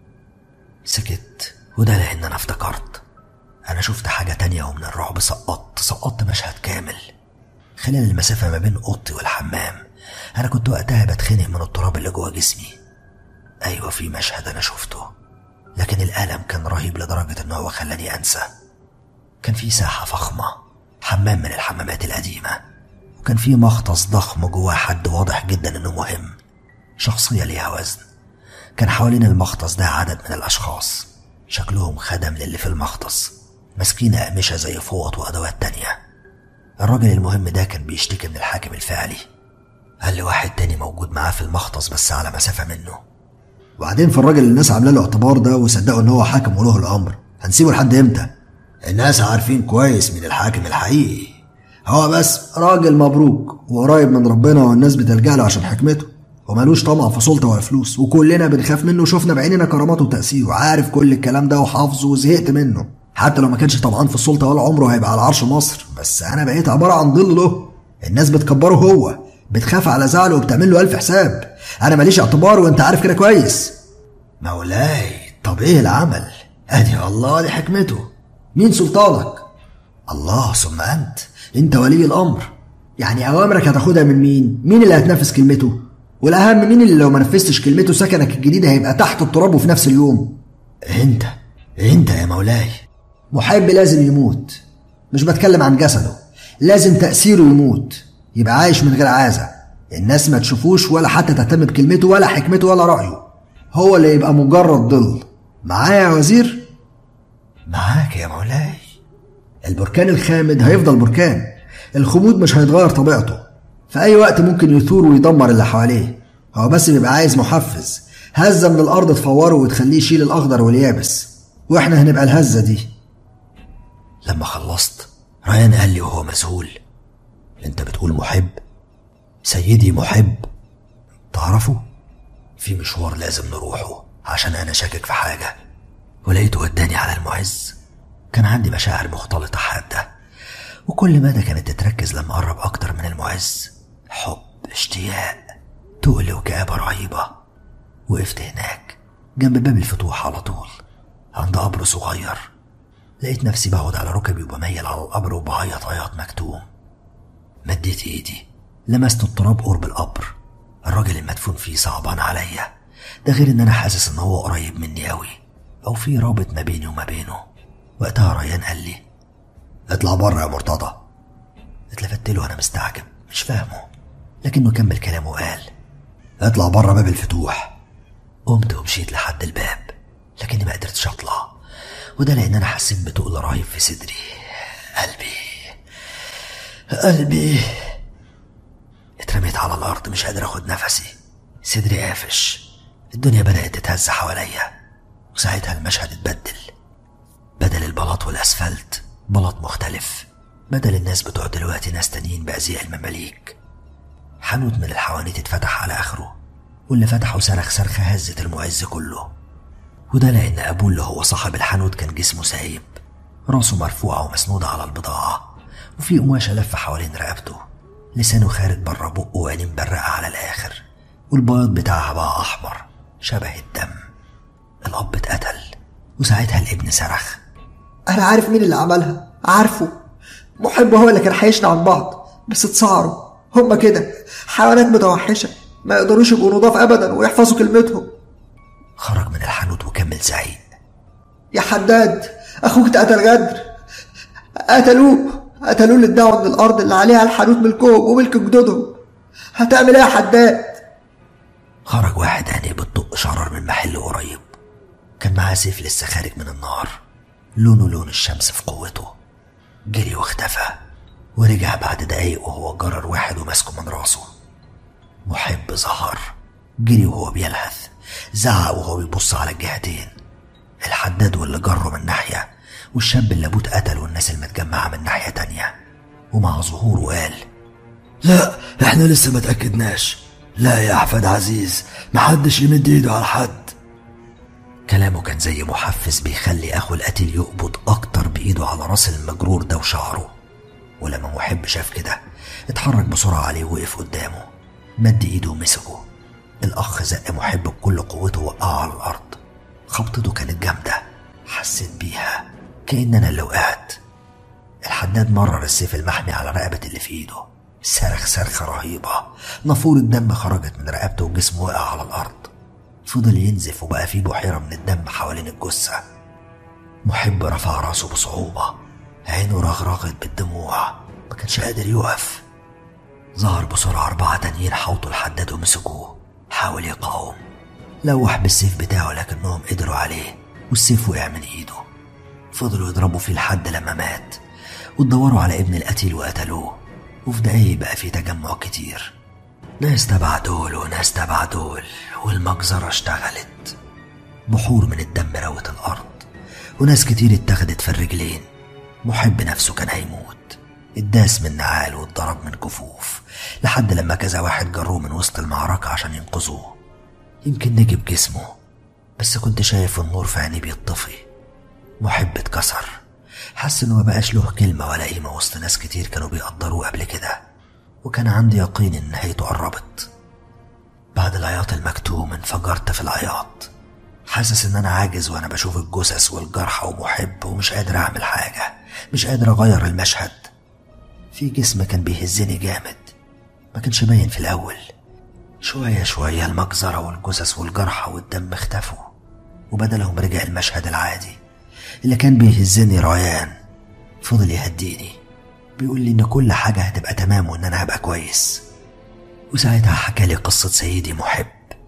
سكت وده لأن أنا افتكرت أنا شفت حاجة تانية ومن الرعب سقطت سقطت مشهد كامل خلال المسافة ما بين أوضتي والحمام أنا كنت وقتها بتخنق من التراب اللي جوه جسمي أيوة في مشهد أنا شفته لكن الألم كان رهيب لدرجة إن هو خلاني أنسى كان في ساحة فخمة حمام من الحمامات القديمة وكان في مختص ضخم جواه حد واضح جدا إنه مهم شخصية ليها وزن كان حوالين المختص ده عدد من الأشخاص شكلهم خدم للي في المختص ماسكين أقمشة زي فوط وأدوات تانية الراجل المهم ده كان بيشتكي من الحاكم الفعلي قال لي واحد تاني موجود معاه في المختص بس على مسافة منه وبعدين في الراجل اللي الناس عامله له اعتبار ده وصدقوا ان هو حاكم وله الامر هنسيبه لحد امتى الناس عارفين كويس مين الحاكم الحقيقي هو بس راجل مبروك وقريب من ربنا والناس بتلجأ له عشان حكمته ومالوش طمع في سلطة ولا فلوس وكلنا بنخاف منه وشفنا بعيننا كراماته وتأثيره عارف كل الكلام ده وحافظه وزهقت منه حتى لو ما كانش طمعان في السلطة ولا عمره هيبقى على عرش مصر بس أنا بقيت عبارة عن ظل له الناس بتكبره هو بتخاف على زعله وبتعمل له ألف حساب أنا ماليش اعتبار وأنت عارف كده كويس مولاي طب ايه العمل ادي الله دي حكمته مين سلطانك؟ الله ثم انت أنت ولي الأمر يعني أوامرك هتاخدها من مين؟ مين اللي هتنفذ كلمته؟ والاهم مين اللي لو ما نفذتش كلمته سكنك الجديد هيبقى تحت التراب وفي نفس اليوم انت انت يا مولاي محب لازم يموت مش بتكلم عن جسده لازم تأثيره يموت يبقى عايش من غير عازة الناس ما تشوفوش ولا حتى تهتم بكلمته ولا حكمته ولا رأيه هو اللي يبقى مجرد ظل معايا يا وزير معاك يا مولاي البركان الخامد هيفضل بركان الخمود مش هيتغير طبيعته في أي وقت ممكن يثور ويدمر اللي حواليه هو بس بيبقى عايز محفز هزة من الأرض تفوره وتخليه يشيل الأخضر واليابس وإحنا هنبقى الهزة دي لما خلصت ريان قال لي وهو مذهول انت بتقول محب سيدي محب تعرفه في مشوار لازم نروحه عشان انا شاكك في حاجه ولقيته وداني على المعز كان عندي مشاعر مختلطه حاده وكل مدى كانت تتركز لما قرب اكتر من المعز حب اشتياق تقل وكآبة رهيبة وقفت هناك جنب باب الفتوح على طول عند قبر صغير لقيت نفسي بقعد على ركبي وبميل على القبر وبعيط عياط مكتوم مديت ايدي لمست التراب قرب القبر الراجل المدفون فيه صعبان عليا ده غير ان انا حاسس ان هو قريب مني قوي او في رابط ما بيني وما بينه وقتها ريان قال لي اطلع بره يا مرتضى اتلفت له وانا مستعجب مش فاهمه لكنه كمل كلامه وقال اطلع بره باب الفتوح قمت ومشيت لحد الباب لكني ما قدرتش اطلع وده لان انا حسيت بتقل رهيب في صدري قلبي قلبي اترميت على الارض مش قادر اخد نفسي صدري قافش الدنيا بدات تتهز حواليا وساعتها المشهد اتبدل بدل البلاط والاسفلت بلاط مختلف بدل الناس بتوع دلوقتي ناس تانيين بأزياء المماليك حانوت من الحوانيت اتفتح على آخره واللي فتحه صرخ صرخة هزت المعز كله وده لأن أبوه اللي هو صاحب الحانوت كان جسمه سايب راسه مرفوعة ومسنودة على البضاعة وفي قماشة لفة حوالين رقبته لسانه خارج بره بقه وعينيه مبرقة على الآخر والبياض بتاعها بقى أحمر شبه الدم الأب اتقتل وساعتها الابن صرخ أنا عارف مين اللي عملها عارفه محب هو اللي كان حيشنا عن بعض بس اتسعروا هما كده حيوانات متوحشة ما يقدروش يبقوا نضاف أبدا ويحفظوا كلمتهم خرج من الحانوت وكمل زعيق يا حداد أخوك اتقتل غدر قتلوه قتلوه اللي ادعوا إن الأرض اللي عليها الحانوت ملكهم وملك جدودهم هتعمل إيه يا حداد؟ خرج واحد عينيه بتطق شرر من محل قريب كان معاه سيف لسه خارج من النار لونه لون الشمس في قوته جري واختفى ورجع بعد دقايق وهو جرر واحد وماسكه من راسه محب ظهر جري وهو بيلهث زعق وهو بيبص على الجهتين الحداد واللي جره من ناحية والشاب اللي أبوه اتقتل والناس المتجمعة من ناحية تانية ومع ظهوره قال لا احنا لسه ما تأكدناش لا يا أحفاد عزيز محدش يمد ايده على حد كلامه كان زي محفز بيخلي أخو القتيل يقبض أكتر بإيده على راس المجرور ده وشعره ولما محب شاف كده اتحرك بسرعة عليه ووقف قدامه مد إيده ومسكه الأخ زق محب بكل قوته وقعه على الأرض خبطته كانت جامدة حسيت بيها كأن أنا اللي وقعت الحداد مرر السيف المحمي على رقبة اللي في إيده صرخ صرخة رهيبة نافورة دم خرجت من رقبته وجسمه وقع على الأرض فضل ينزف وبقى فيه بحيرة من الدم حوالين الجثة محب رفع راسه بصعوبة عينه رغرغت بالدموع ما كانش قادر يقف ظهر بسرعة أربعة تانيين حوطوا الحداد ومسكوه حاول يقاوم لوح بالسيف بتاعه لكنهم قدروا عليه والسيف وقع من ايده فضلوا يضربوا فيه لحد لما مات وتدوروا على ابن القتيل وقتلوه وفي دقايق بقى في تجمع كتير ناس تبع دول وناس تبع دول والمجزرة اشتغلت بحور من الدم روت الأرض وناس كتير اتخذت في الرجلين محب نفسه كان هيموت اتداس من نعال واتضرب من كفوف لحد لما كذا واحد جروه من وسط المعركة عشان ينقذوه يمكن نجي بجسمه بس كنت شايف النور في عينيه بيطفي محب اتكسر حس انه مبقاش له كلمة ولا قيمة وسط ناس كتير كانوا بيقدروه قبل كده وكان عندي يقين ان نهايته قربت بعد العياط المكتوم انفجرت في العياط حاسس ان انا عاجز وانا بشوف الجثث والجرحى ومحب ومش قادر اعمل حاجة مش قادر اغير المشهد في جسم كان بيهزني جامد ما كانش باين في الاول شوية شوية المجزرة والجثث والجرحى والدم اختفوا وبدلهم رجع المشهد العادي اللي كان بيهزني ريان فضل يهديني بيقول لي ان كل حاجة هتبقى تمام وان انا هبقى كويس وساعتها حكى لي قصة سيدي محب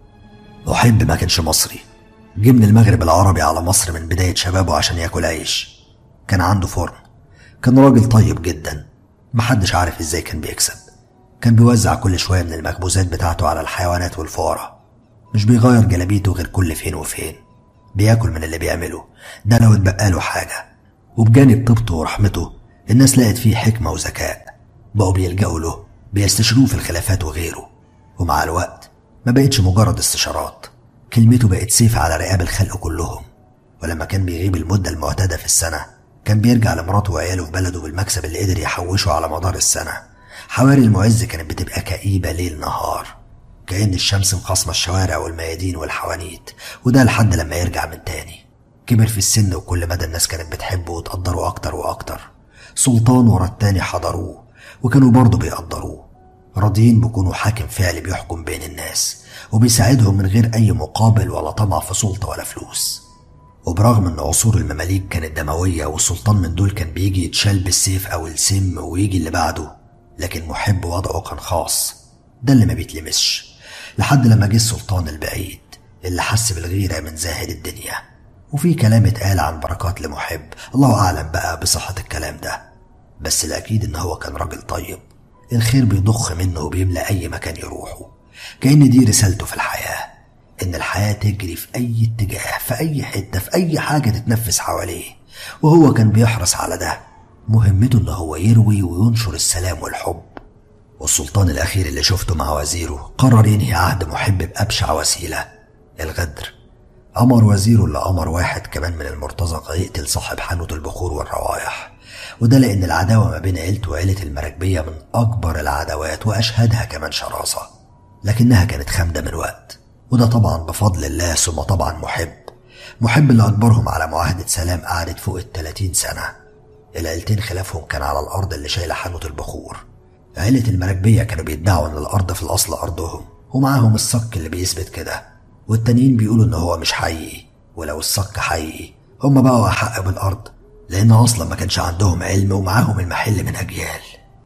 محب ما كانش مصري جه من المغرب العربي على مصر من بداية شبابه عشان ياكل عيش كان عنده فرن كان راجل طيب جدا محدش عارف ازاي كان بيكسب كان بيوزع كل شوية من المخبوزات بتاعته على الحيوانات والفقراء مش بيغير جلابيته غير كل فين وفين بياكل من اللي بيعمله ده لو اتبقاله حاجة وبجانب طيبته ورحمته الناس لقت فيه حكمة وذكاء بقوا بيلجأوا له بيستشيروه في الخلافات وغيره ومع الوقت ما بقتش مجرد استشارات كلمته بقت سيف على رقاب الخلق كلهم ولما كان بيغيب المدة المعتادة في السنة كان بيرجع لمراته وعياله في بلده بالمكسب اللي قدر يحوشه على مدار السنة حواري المعز كانت بتبقى كئيبة ليل نهار كأن الشمس مخاصمة الشوارع والميادين والحوانيت وده لحد لما يرجع من تاني كبر في السن وكل مدى الناس كانت بتحبه وتقدره أكتر وأكتر سلطان ورا التاني حضروه وكانوا برضه بيقدروه راضيين بكونوا حاكم فعلي بيحكم بين الناس وبيساعدهم من غير أي مقابل ولا طمع في سلطة ولا فلوس وبرغم ان عصور المماليك كانت دموية والسلطان من دول كان بيجي يتشال بالسيف او السم ويجي اللي بعده لكن محب وضعه كان خاص ده اللي ما بيتلمسش لحد لما جه السلطان البعيد اللي حس بالغيرة من زاهد الدنيا وفي كلام اتقال عن بركات لمحب الله أعلم بقى بصحة الكلام ده بس الأكيد إن هو كان راجل طيب الخير بيضخ منه وبيملى أي مكان يروحه كأن دي رسالته في الحياة إن الحياة تجري في أي اتجاه في أي حتة في أي حاجة تتنفس حواليه وهو كان بيحرص على ده مهمته إن هو يروي وينشر السلام والحب والسلطان الأخير اللي شفته مع وزيره قرر ينهي عهد محب بأبشع وسيلة الغدر أمر وزيره اللي أمر واحد كمان من المرتزقة يقتل صاحب حانوت البخور والروايح وده لأن العداوة ما بين عيلته وعيلة المراكبية من أكبر العداوات وأشهدها كمان شراسة لكنها كانت خامدة من وقت وده طبعا بفضل الله ثم طبعا محب محب اللي أجبرهم على معاهدة سلام قعدت فوق التلاتين سنة العيلتين خلافهم كان على الأرض اللي شايلة حانوت البخور عيلة المراكبية كانوا بيدعوا إن الأرض في الأصل أرضهم ومعاهم الصك اللي بيثبت كده والتانيين بيقولوا إن هو مش حقيقي ولو الصك حقيقي هم بقوا أحق بالأرض لأن أصلا ما كانش عندهم علم ومعاهم المحل من أجيال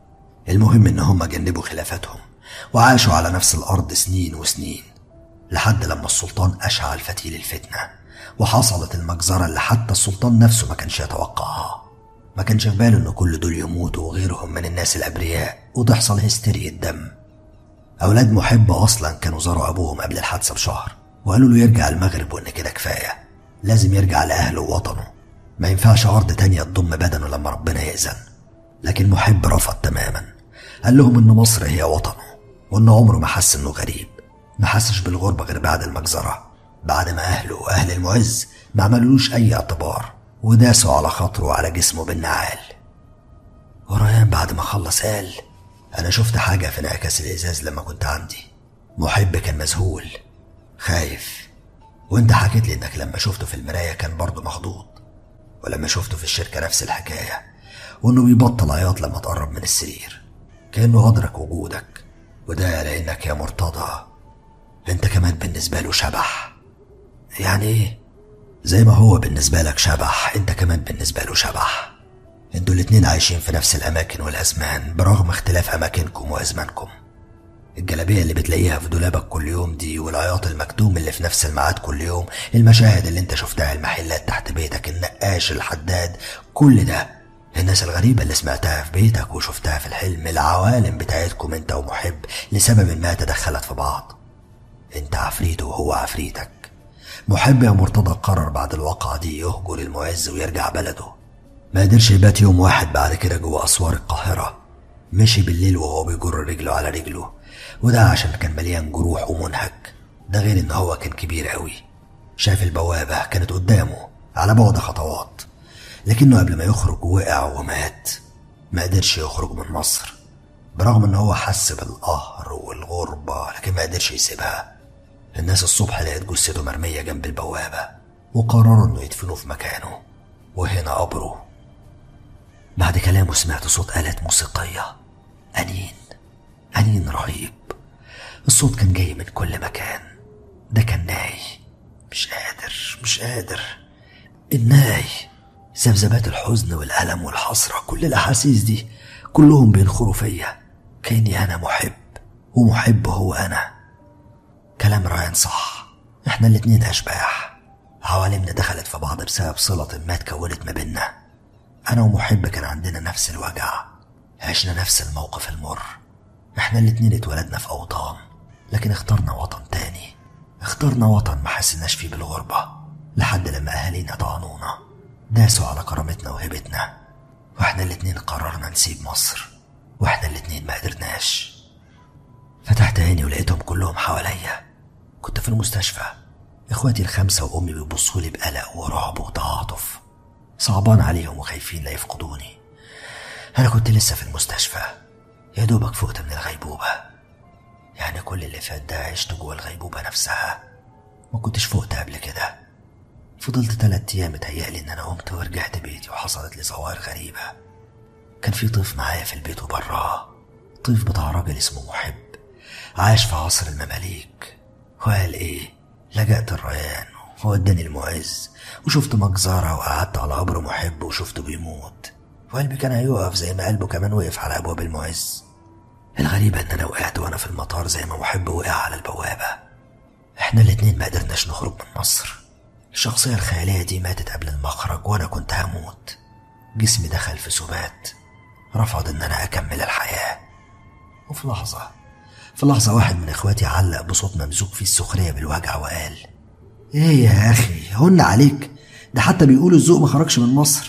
المهم إن هم جنبوا خلافاتهم وعاشوا على نفس الأرض سنين وسنين لحد لما السلطان أشعل فتيل الفتنة وحصلت المجزرة اللي حتى السلطان نفسه ما كانش يتوقعها ما كانش في باله إن كل دول يموتوا وغيرهم من الناس الأبرياء وتحصل هستيريا دم أولاد محب أصلا كانوا زاروا أبوهم قبل الحادثة بشهر وقالوا له يرجع المغرب وإن كده كفاية لازم يرجع لأهله ووطنه ما ينفعش أرض تانية تضم بدنه لما ربنا يأذن لكن محب رفض تماما قال لهم إن مصر هي وطنه وإن عمره ما حس إنه غريب ما حسش بالغربة غير بعد المجزرة بعد ما أهله وأهل المعز ما عملوش أي اعتبار وداسوا على خاطره وعلى جسمه بالنعال وريان بعد ما خلص قال أنا شفت حاجة في انعكاس الإزاز لما كنت عندي محب كان مذهول خايف وانت حكيت لي انك لما شفته في المراية كان برضه مخضوض ولما شفته في الشركة نفس الحكاية وانه بيبطل عياط لما تقرب من السرير كأنه أدرك وجودك وده لأنك يا مرتضى انت كمان بالنسبة له شبح يعني ايه زي ما هو بالنسبة لك شبح انت كمان بالنسبة له شبح انتوا الاتنين عايشين في نفس الأماكن والأزمان برغم اختلاف أماكنكم وأزمانكم الجلابية اللي بتلاقيها في دولابك كل يوم دي والعياط المكتوم اللي في نفس الميعاد كل يوم المشاهد اللي انت شفتها المحلات تحت بيتك النقاش الحداد كل ده الناس الغريبة اللي سمعتها في بيتك وشفتها في الحلم العوالم بتاعتكم انت ومحب لسبب ما تدخلت في بعض انت عفريته وهو عفريتك محب يا مرتضى قرر بعد الواقعة دي يهجر المعز ويرجع بلده ما قدرش يبات يوم واحد بعد كده جوه أسوار القاهرة مشي بالليل وهو بيجر رجله على رجله وده عشان كان مليان جروح ومنهك ده غير ان هو كان كبير قوي شاف البوابة كانت قدامه على بعد خطوات لكنه قبل ما يخرج وقع ومات ما قدرش يخرج من مصر برغم ان هو حس بالقهر والغربة لكن ما قدرش يسيبها الناس الصبح لقت جثته مرمية جنب البوابة وقرروا انه يدفنوه في مكانه وهنا قبره بعد كلامه سمعت صوت آلات موسيقية أنين أنين رهيب الصوت كان جاي من كل مكان ده كان ناي مش قادر مش قادر الناي ذبذبات الحزن والألم والحسرة كل الأحاسيس دي كلهم بينخروا فيا كأني أنا محب ومحب هو أنا كلام رايان صح احنا الاتنين أشباح عوالمنا دخلت في بعض بسبب صلة ما اتكونت ما بينا أنا ومحب كان عندنا نفس الوجع عشنا نفس الموقف المر احنا الاتنين اتولدنا في أوطان لكن اخترنا وطن تاني اخترنا وطن ما حسيناش فيه بالغربة لحد لما أهالينا طعنونا داسوا على كرامتنا وهيبتنا واحنا الاتنين قررنا نسيب مصر واحنا الاتنين ما قدرناش فتحت عيني ولقيتهم كلهم حواليا كنت في المستشفى اخواتي الخمسة وامي بيبصوا لي بقلق ورعب وتعاطف صعبان عليهم وخايفين لا يفقدوني انا كنت لسه في المستشفى يا دوبك فقت من الغيبوبة يعني كل اللي فات ده عشت جوه الغيبوبة نفسها ما كنتش فقت قبل كده فضلت تلات أيام متهيألي إن أنا قمت ورجعت بيتي وحصلت لي ظواهر غريبة كان في طيف معايا في البيت وبراه طيف بتاع راجل اسمه محب عاش في عصر المماليك وقال إيه لجأت الريان ووداني المعز وشفت مجزرة وقعدت على قبر محب وشفته بيموت وقلبي كان هيقف زي ما قلبه كمان وقف على أبواب المعز الغريبة إن أنا وقعت وأنا في المطار زي ما محب وقع على البوابة إحنا الاتنين ما قدرناش نخرج من مصر الشخصية الخيالية دي ماتت قبل المخرج وأنا كنت هموت جسمي دخل في سبات رفض إن أنا أكمل الحياة وفي لحظة في لحظة واحد من إخواتي علق بصوت ممزوج فيه السخرية بالوجع وقال ايه يا اخي هن عليك ده حتى بيقولوا الذوق ما خرجش من مصر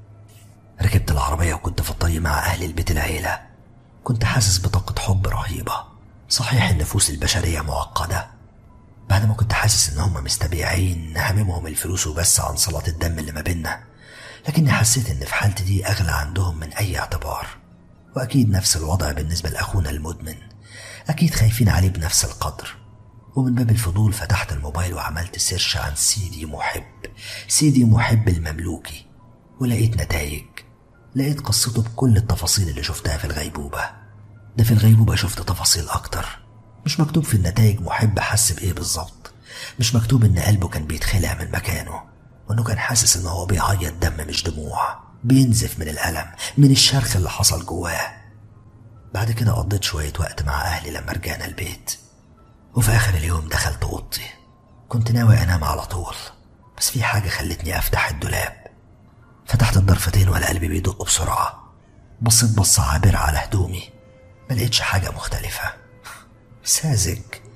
ركبت العربية وكنت في الطريق مع أهل البيت العيلة كنت حاسس بطاقة حب رهيبة صحيح النفوس البشرية معقدة بعد ما كنت حاسس إن هم مستبيعين هممهم الفلوس وبس عن صلاة الدم اللي ما بينا لكني حسيت إن في حالتي دي أغلى عندهم من أي اعتبار وأكيد نفس الوضع بالنسبة لأخونا المدمن أكيد خايفين عليه بنفس القدر ومن باب الفضول فتحت الموبايل وعملت سيرش عن سيدي محب سيدي محب المملوكي ولقيت نتائج لقيت قصته بكل التفاصيل اللي شفتها في الغيبوبة ده في الغيبوبة شفت تفاصيل أكتر مش مكتوب في النتائج محب حس بإيه بالظبط مش مكتوب إن قلبه كان بيتخلع من مكانه وإنه كان حاسس إن هو بيعيط دم مش دموع بينزف من الألم من الشرخ اللي حصل جواه بعد كده قضيت شوية وقت مع أهلي لما رجعنا البيت وفي آخر اليوم دخلت أوضتي كنت ناوي أنام على طول بس في حاجة خلتني أفتح الدولاب فتحت الضرفتين ولا قلبي بيدق بسرعة بصيت بصة عابرة على هدومي ما لقيتش حاجة مختلفة ساذج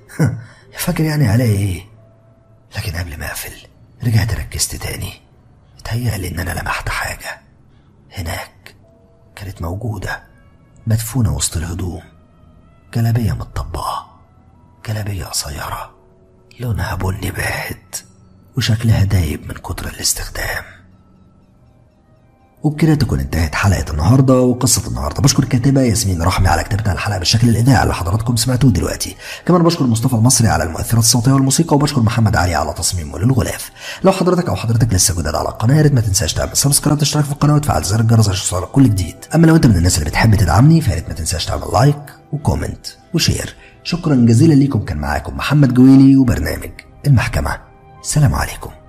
فاكر يعني عليا ايه لكن قبل ما اقفل رجعت ركزت تاني اتهيألي ان انا لمحت حاجة هناك كانت موجودة مدفونة وسط الهدوم جلابية متطبقة جلابية قصيرة لونها بني باهت وشكلها دايب من كتر الاستخدام وبكده تكون انتهت حلقة النهاردة وقصة النهاردة بشكر الكاتبة ياسمين رحمي على كتابتها الحلقة بالشكل الإذاعي اللي حضراتكم سمعتوه دلوقتي كمان بشكر مصطفى المصري على المؤثرات الصوتية والموسيقى وبشكر محمد علي على تصميمه للغلاف لو حضرتك أو حضرتك لسه جداد على القناة يا ريت ما تنساش تعمل سبسكرايب تشترك في القناة وتفعل زر الجرس عشان يوصلك كل جديد أما لو أنت من الناس اللي بتحب تدعمني فيا ريت ما تنساش تعمل لايك وكومنت وشير شكرا جزيلا ليكم كان معاكم محمد جويلي وبرنامج المحكمة السلام عليكم